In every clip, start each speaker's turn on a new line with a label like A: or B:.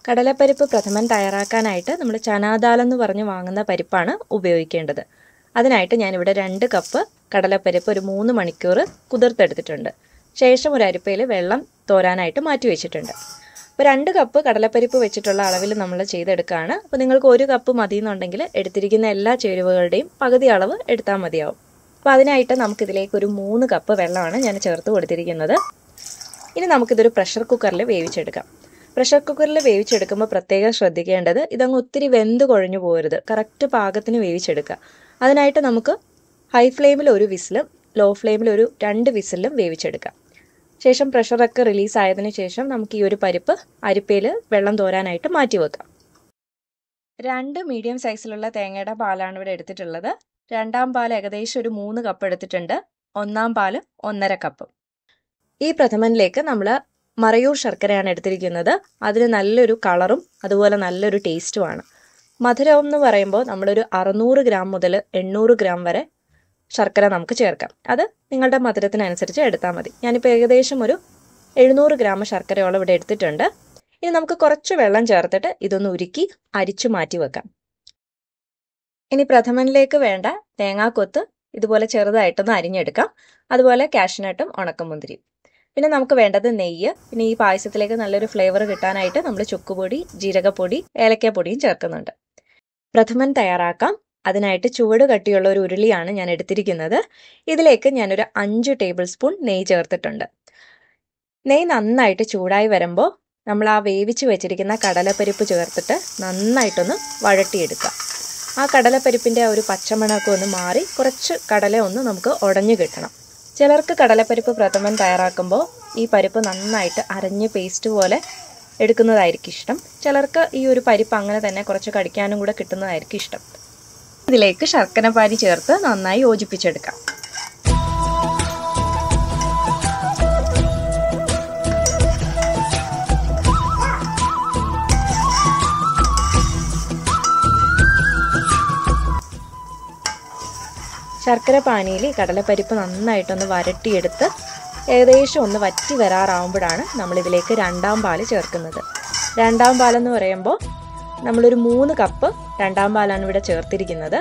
A: കടലപ്പരിപ്പ് പ്രഥമൻ തയ്യാറാക്കാനായിട്ട് നമ്മൾ ചനാദാൽ എന്ന് പറഞ്ഞ് വാങ്ങുന്ന പരിപ്പാണ് ഉപയോഗിക്കേണ്ടത് അതിനായിട്ട് ഞാനിവിടെ രണ്ട് കപ്പ് കടലപ്പരിപ്പ് ഒരു മൂന്ന് മണിക്കൂർ കുതിർത്തെടുത്തിട്ടുണ്ട് ശേഷം ഒരു അരിപ്പയിൽ വെള്ളം തോരാനായിട്ട് മാറ്റി വെച്ചിട്ടുണ്ട് അപ്പോൾ രണ്ട് കപ്പ് കടലപ്പരിപ്പ് വെച്ചിട്ടുള്ള അളവിൽ നമ്മൾ ചെയ്തെടുക്കുകയാണ് അപ്പോൾ നിങ്ങൾക്ക് ഒരു കപ്പ് മതി എന്നുണ്ടെങ്കിൽ എടുത്തിരിക്കുന്ന എല്ലാ ചേരുവകളുടെയും പകുതി അളവ് എടുത്താൽ മതിയാവും അപ്പോൾ അതിനായിട്ട് നമുക്കിതിലേക്ക് ഒരു മൂന്ന് കപ്പ് വെള്ളമാണ് ഞാൻ ചേർത്ത് കൊടുത്തിരിക്കുന്നത് ഇനി നമുക്കിതൊരു പ്രഷർ കുക്കറിൽ വേവിച്ചെടുക്കാം പ്രഷർ കുക്കറിൽ വേവിച്ചെടുക്കുമ്പോൾ പ്രത്യേകം ശ്രദ്ധിക്കേണ്ടത് ഇതങ്ങ് ഒത്തിരി വെന്ത് കുഴഞ്ഞു പോകരുത് കറക്റ്റ് പാകത്തിന് വേവിച്ചെടുക്കുക അതിനായിട്ട് നമുക്ക് ഹൈ ഫ്ലെയിമിൽ ഒരു വിസിലും ലോ ഫ്ലെയിമിൽ ഒരു രണ്ട് വിസിലും വേവിച്ചെടുക്കാം ശേഷം പ്രഷറൊക്കെ റിലീസ് ആയതിനു ശേഷം നമുക്ക് ഈ ഒരു പരിപ്പ് അരിപ്പയിൽ വെള്ളം തോരാനായിട്ട് മാറ്റി വെക്കാം രണ്ട് മീഡിയം സൈസിലുള്ള തേങ്ങയുടെ പാലാണ് ഇവിടെ എടുത്തിട്ടുള്ളത് രണ്ടാം പാൽ ഏകദേശം ഒരു മൂന്ന് കപ്പ് എടുത്തിട്ടുണ്ട് ഒന്നാം പാൽ ഒന്നര കപ്പ് ഈ പ്രഥമനിലേക്ക് നമ്മൾ മറയൂർ ശർക്കരയാണ് എടുത്തിരിക്കുന്നത് അതിന് നല്ലൊരു കളറും അതുപോലെ നല്ലൊരു ടേസ്റ്റുമാണ് മധുരം എന്ന് പറയുമ്പോൾ നമ്മളൊരു അറുന്നൂറ് ഗ്രാം മുതൽ എണ്ണൂറ് ഗ്രാം വരെ ശർക്കര നമുക്ക് ചേർക്കാം അത് നിങ്ങളുടെ മധുരത്തിനനുസരിച്ച് എടുത്താൽ മതി ഞാനിപ്പോൾ ഏകദേശം ഒരു എഴുന്നൂറ് ഗ്രാം ശർക്കരയോളം ഇവിടെ എടുത്തിട്ടുണ്ട് ഇനി നമുക്ക് കുറച്ച് വെള്ളം ചേർത്തിട്ട് ഇതൊന്ന് ഉരുക്കി അരിച്ചു മാറ്റി വെക്കാം ഇനി പ്രഥമനിലേക്ക് വേണ്ട തേങ്ങാക്കൊത്ത് ഇതുപോലെ ചെറുതായിട്ടൊന്ന് അരിഞ്ഞെടുക്കാം അതുപോലെ കാഷ്നട്ടും ഉണക്കമുന്തിരിയും പിന്നെ നമുക്ക് വേണ്ടത് നെയ്യ് പിന്നെ ഈ പായസത്തിലേക്ക് നല്ലൊരു ഫ്ലേവർ കിട്ടാനായിട്ട് നമ്മൾ ചുക്കുപൊടി ജീരകപ്പൊടി ഏലക്കാപ്പൊടിയും ചേർക്കുന്നുണ്ട് പ്രഥമൻ തയ്യാറാക്കാം അതിനായിട്ട് ചുവട് കട്ടിയുള്ള ഒരു ഉരുളിയാണ് ഞാൻ എടുത്തിരിക്കുന്നത് ഇതിലേക്ക് ഞാനൊരു അഞ്ച് ടേബിൾ സ്പൂൺ നെയ്യ് ചേർത്തിട്ടുണ്ട് നെയ്യ് നന്നായിട്ട് ചൂടായി വരുമ്പോൾ നമ്മൾ ആ വേവിച്ച് വെച്ചിരിക്കുന്ന കടലപ്പരിപ്പ് ചേർത്തിട്ട് നന്നായിട്ടൊന്ന് വഴട്ടിയെടുക്കുക ആ കടലപ്പരിപ്പിൻ്റെ ആ ഒരു പച്ചമണമൊക്കെ ഒന്ന് മാറി കുറച്ച് കടല ഒന്ന് നമുക്ക് ഉടഞ്ഞു കിട്ടണം ചിലർക്ക് കടലപ്പരിപ്പ് പ്രഥമൻ തയ്യാറാക്കുമ്പോൾ ഈ പരിപ്പ് നന്നായിട്ട് അരഞ്ഞ് പേസ്റ്റ് പോലെ എടുക്കുന്നതായിരിക്കും ഇഷ്ടം ചിലർക്ക് ഈ ഒരു പരിപ്പ് അങ്ങനെ തന്നെ കുറച്ച് കടിക്കാനും കൂടെ കിട്ടുന്നതായിരിക്കും ഇഷ്ടം ഇതിലേക്ക് ശർക്കര പാനി ചേർത്ത് നന്നായി യോജിപ്പിച്ചെടുക്കാം ശർക്കര പാനിയിൽ കടലപ്പരിപ്പ് നന്നായിട്ടൊന്ന് വരട്ടിയെടുത്ത് ഏകദേശം ഒന്ന് വറ്റി വരാറാവുമ്പോഴാണ് നമ്മളിതിലേക്ക് രണ്ടാം പാല് ചേർക്കുന്നത് രണ്ടാം പാലെന്ന് പറയുമ്പോൾ നമ്മളൊരു മൂന്ന് കപ്പ് രണ്ടാം പാലാണ് ഇവിടെ ചേർത്തിരിക്കുന്നത്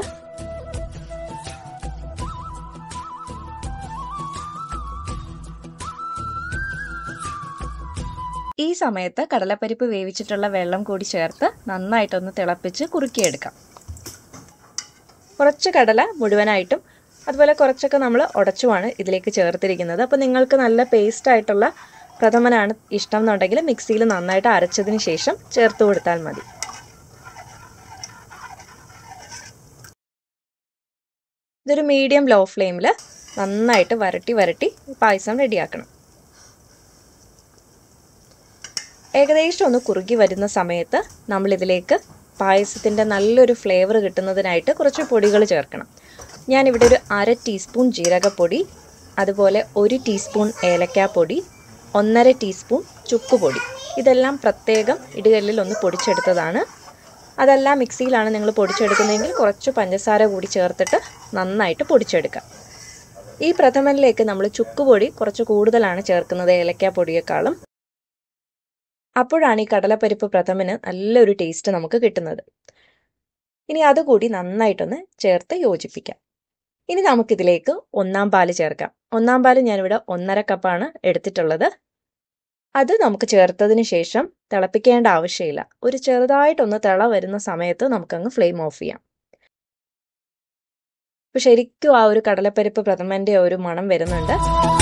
A: ഈ സമയത്ത് കടലപ്പരിപ്പ് വേവിച്ചിട്ടുള്ള വെള്ളം കൂടി ചേർത്ത് നന്നായിട്ടൊന്ന് തിളപ്പിച്ച് കുറുക്കിയെടുക്കാം കുറച്ച് കടല മുഴുവനായിട്ടും അതുപോലെ കുറച്ചൊക്കെ നമ്മൾ ഉടച്ചുമാണ് ഇതിലേക്ക് ചേർത്തിരിക്കുന്നത് അപ്പോൾ നിങ്ങൾക്ക് നല്ല പേസ്റ്റ് ആയിട്ടുള്ള പ്രഥമനാണ് ഇഷ്ടം എന്നുണ്ടെങ്കിൽ മിക്സിയിൽ നന്നായിട്ട് അരച്ചതിന് ശേഷം ചേർത്ത് കൊടുത്താൽ മതി ഇതൊരു മീഡിയം ലോ ഫ്ലെയിമിൽ നന്നായിട്ട് വരട്ടി വരട്ടി പായസം റെഡിയാക്കണം ഏകദേശം ഒന്ന് കുറുകി വരുന്ന സമയത്ത് നമ്മളിതിലേക്ക് പായസത്തിൻ്റെ നല്ലൊരു ഫ്ലേവർ കിട്ടുന്നതിനായിട്ട് കുറച്ച് പൊടികൾ ചേർക്കണം ഞാനിവിടെ ഒരു അര ടീസ്പൂൺ ജീരകപ്പൊടി അതുപോലെ ഒരു ടീസ്പൂൺ ഏലക്കാപ്പൊടി ഒന്നര ടീസ്പൂൺ ചുക്കുപൊടി ഇതെല്ലാം പ്രത്യേകം ഇടുകല്ലിൽ ഒന്ന് പൊടിച്ചെടുത്തതാണ് അതെല്ലാം മിക്സിയിലാണ് നിങ്ങൾ പൊടിച്ചെടുക്കുന്നതെങ്കിൽ കുറച്ച് പഞ്ചസാര കൂടി ചേർത്തിട്ട് നന്നായിട്ട് പൊടിച്ചെടുക്കാം ഈ പ്രഥമനിലേക്ക് നമ്മൾ ചുക്കുപൊടി കുറച്ച് കൂടുതലാണ് ചേർക്കുന്നത് ഏലക്കാപ്പൊടിയേക്കാളും അപ്പോഴാണ് ഈ കടലപ്പരിപ്പ് പ്രഥമന് നല്ലൊരു ടേസ്റ്റ് നമുക്ക് കിട്ടുന്നത് ഇനി അതുകൂടി നന്നായിട്ടൊന്ന് ചേർത്ത് യോജിപ്പിക്കാം ഇനി നമുക്കിതിലേക്ക് ഒന്നാം പാല് ചേർക്കാം ഒന്നാം പാല് ഞാനിവിടെ ഒന്നര കപ്പാണ് എടുത്തിട്ടുള്ളത് അത് നമുക്ക് ചേർത്തതിന് ശേഷം തിളപ്പിക്കേണ്ട ആവശ്യമില്ല ഒരു ചെറുതായിട്ടൊന്ന് തിള വരുന്ന സമയത്ത് നമുക്കങ്ങ് ഫ്ലെയിം ഓഫ് ചെയ്യാം ഇപ്പൊ ശരിക്കും ആ ഒരു കടലപ്പരിപ്പ് പ്രഥമന്റെ ഒരു മണം വരുന്നുണ്ട്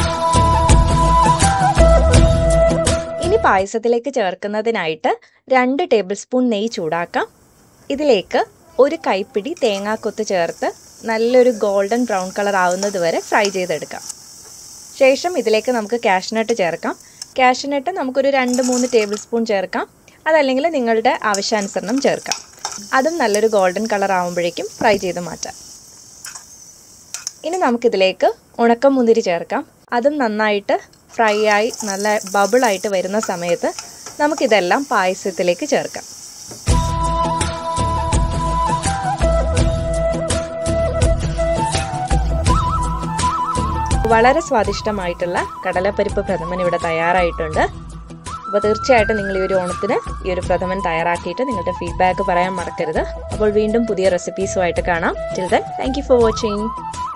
A: ഇനി പായസത്തിലേക്ക് ചേർക്കുന്നതിനായിട്ട് രണ്ട് ടേബിൾ സ്പൂൺ നെയ്യ് ചൂടാക്കാം ഇതിലേക്ക് ഒരു കൈപ്പിടി തേങ്ങാക്കൊത്ത് ചേർത്ത് നല്ലൊരു ഗോൾഡൻ ബ്രൗൺ കളർ ആവുന്നത് വരെ ഫ്രൈ ചെയ്തെടുക്കാം ശേഷം ഇതിലേക്ക് നമുക്ക് കാഷ്നട്ട് ചേർക്കാം കാഷ്നട്ട് നമുക്കൊരു രണ്ട് മൂന്ന് ടേബിൾ സ്പൂൺ ചേർക്കാം അതല്ലെങ്കിൽ നിങ്ങളുടെ ആവശ്യാനുസരണം ചേർക്കാം അതും നല്ലൊരു ഗോൾഡൻ കളർ ആവുമ്പോഴേക്കും ഫ്രൈ ചെയ്ത് മാറ്റാം ഇനി നമുക്കിതിലേക്ക് ഉണക്കമുന്തിരി ചേർക്കാം അതും നന്നായിട്ട് ഫ്രൈ ആയി നല്ല ബബിളായിട്ട് വരുന്ന സമയത്ത് നമുക്കിതെല്ലാം പായസത്തിലേക്ക് ചേർക്കാം വളരെ സ്വാദിഷ്ടമായിട്ടുള്ള കടലപ്പരിപ്പ് പ്രഥമൻ ഇവിടെ തയ്യാറായിട്ടുണ്ട് അപ്പോൾ തീർച്ചയായിട്ടും നിങ്ങൾ ഈ ഒരു ഓണത്തിന് ഈ ഒരു പ്രഥമൻ തയ്യാറാക്കിയിട്ട് നിങ്ങളുടെ ഫീഡ്ബാക്ക് പറയാൻ മറക്കരുത് അപ്പോൾ വീണ്ടും പുതിയ റെസിപ്പീസുമായിട്ട് കാണാം till then thank you for watching